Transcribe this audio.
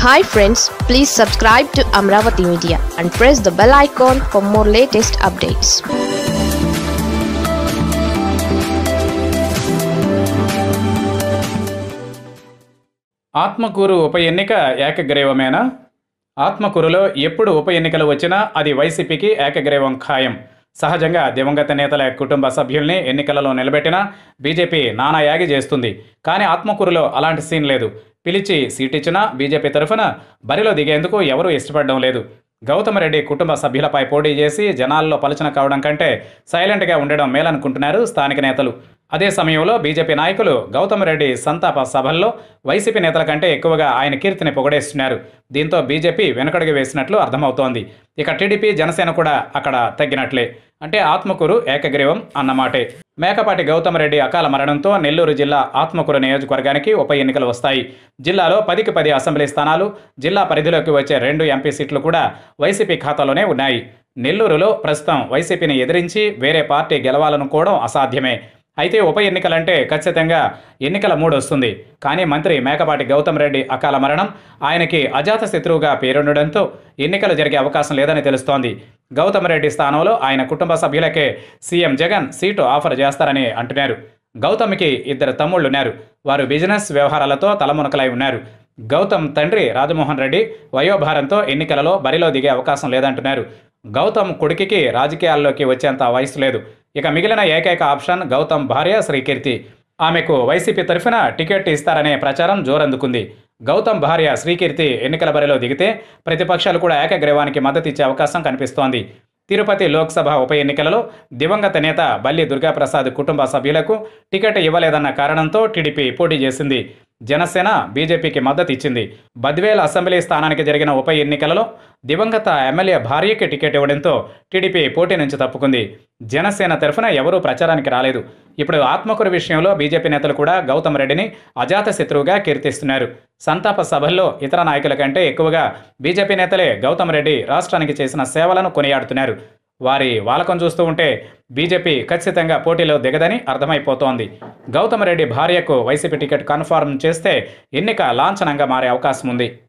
hi friends please subscribe to Amaravati media and press the bell icon for more latest updates Atmakur ఉప ఎన్నిక ఏకగ్రీవమేనా ఆత్మకూరులో ఎప్పుడు ఉప ఎన్నికలు వచ్చినా అది వైసీపీకి ఏకగ్రీవం ఖాయం సహజంగా దివంగత నేతల కుటుంబ సభ్యుల్ని ఎన్నికలలో నిలబెట్టినా బీజేపీ నానాయాగి చేస్తుంది కానీ ఆత్మకూరులో అలాంటి సీన్ లేదు పిలిచి సీటిచ్చినా బీజేపీ తరఫున బరిలో దిగేందుకు ఎవరూ ఇష్టపడడం లేదు గౌతమ్ రెడ్డి కుటుంబ సభ్యులపై పోటీ చేసి జనాల్లో పలుచన కావడం కంటే సైలెంట్గా ఉండడం మేలనుకుంటున్నారు స్థానిక నేతలు అదే సమయంలో బీజేపీ నాయకులు గౌతమ్ రెడ్డి సంతాప సభల్లో వైసీపీ నేతల కంటే ఎక్కువగా ఆయన కీర్తిని పొగడేస్తున్నారు దీంతో బీజేపీ వెనుకడుగు వేసినట్లు అర్థమవుతోంది ఇక టీడీపీ జనసేన కూడా అక్కడ తగ్గినట్లే అంటే ఆత్మకూరు ఏకగ్రీవం అన్నమాటే మేకపాటి గౌతమ్ రెడ్డి అకాల మరణంతో నెల్లూరు జిల్లా ఆత్మకూరు నియోజకవర్గానికి ఉప ఎన్నికలు వస్తాయి జిల్లాలో పదికి పది అసెంబ్లీ స్థానాలు జిల్లా పరిధిలోకి వచ్చే రెండు ఎంపీ సీట్లు కూడా వైసీపీ ఖాతాలోనే ఉన్నాయి నెల్లూరులో ప్రస్తుతం వైసీపీని ఎదిరించి వేరే పార్టీ గెలవాలనుకోవడం అసాధ్యమే అయితే ఉప ఎన్నికలంటే ఖచ్చితంగా ఎన్నికల మూడు వస్తుంది కానీ మంత్రి మేకపాటి గౌతమ్ రెడ్డి అకాల మరణం ఆయనకి అజాత శత్రువుగా పేరుండడంతో ఎన్నికలు జరిగే అవకాశం లేదని తెలుస్తోంది గౌతమ్ రెడ్డి స్థానంలో ఆయన కుటుంబ సభ్యులకే సీఎం జగన్ సీటు ఆఫర్ చేస్తారని అంటున్నారు గౌతమ్కి ఇద్దరు తమ్ముళ్లున్నారు వారు బిజినెస్ వ్యవహారాలతో తలమునకలై ఉన్నారు గౌతమ్ తండ్రి రాజమోహన్ రెడ్డి వయోభారంతో ఎన్నికలలో బరిలో దిగే అవకాశం లేదంటున్నారు గౌతమ్ కొడుకుకి రాజకీయాల్లోకి వచ్చేంత వయసు లేదు ఇక మిగిలిన ఏకైక ఆప్షన్ గౌతమ్ భార్య శ్రీకీర్తి ఆమెకు వైసీపీ తరఫున టికెట్ ఇస్తారనే ప్రచారం జోరందుకుంది గౌతమ్ భార్య శ్రీకీర్తి ఎన్నికల బరిలో దిగితే ప్రతిపక్షాలు కూడా ఏకగ్రీవానికి మద్దతు ఇచ్చే అవకాశం కనిపిస్తోంది తిరుపతి లోక్సభ ఉప ఎన్నికలలో దివంగత నేత బల్లి దుర్గాప్రసాద్ కుటుంబ సభ్యులకు టికెట్ ఇవ్వలేదన్న కారణంతో టీడీపీ పోటీ చేసింది జనసేన బీజేపీకి మద్దతు ఇచ్చింది బద్వేల్ అసెంబ్లీ స్థానానికి జరిగిన ఉప ఎన్నికలలో దివంగత ఎమ్మెల్యే భార్యకి టికెట్ ఇవ్వడంతో టీడీపీ పోటీ నుంచి తప్పుకుంది జనసేన తరఫున ఎవరూ ప్రచారానికి రాలేదు ఇప్పుడు ఆత్మకూరు విషయంలో బీజేపీ నేతలు కూడా గౌతమ్ రెడ్డిని అజాత శత్రువుగా కీర్తిస్తున్నారు సంతాప సభల్లో ఇతర నాయకుల కంటే ఎక్కువగా బీజేపీ నేతలే గౌతమ్ రెడ్డి రాష్ట్రానికి చేసిన సేవలను కొనియాడుతున్నారు వారి వాలకం చూస్తూ ఉంటే బీజేపీ ఖచ్చితంగా పోటీలో దిగదని అర్థమైపోతోంది గౌతమ్ రెడ్డి భార్యకు వైసీపీ టికెట్ కన్ఫర్మ్ చేస్తే ఎన్నిక లాంఛనంగా మారే అవకాశం ఉంది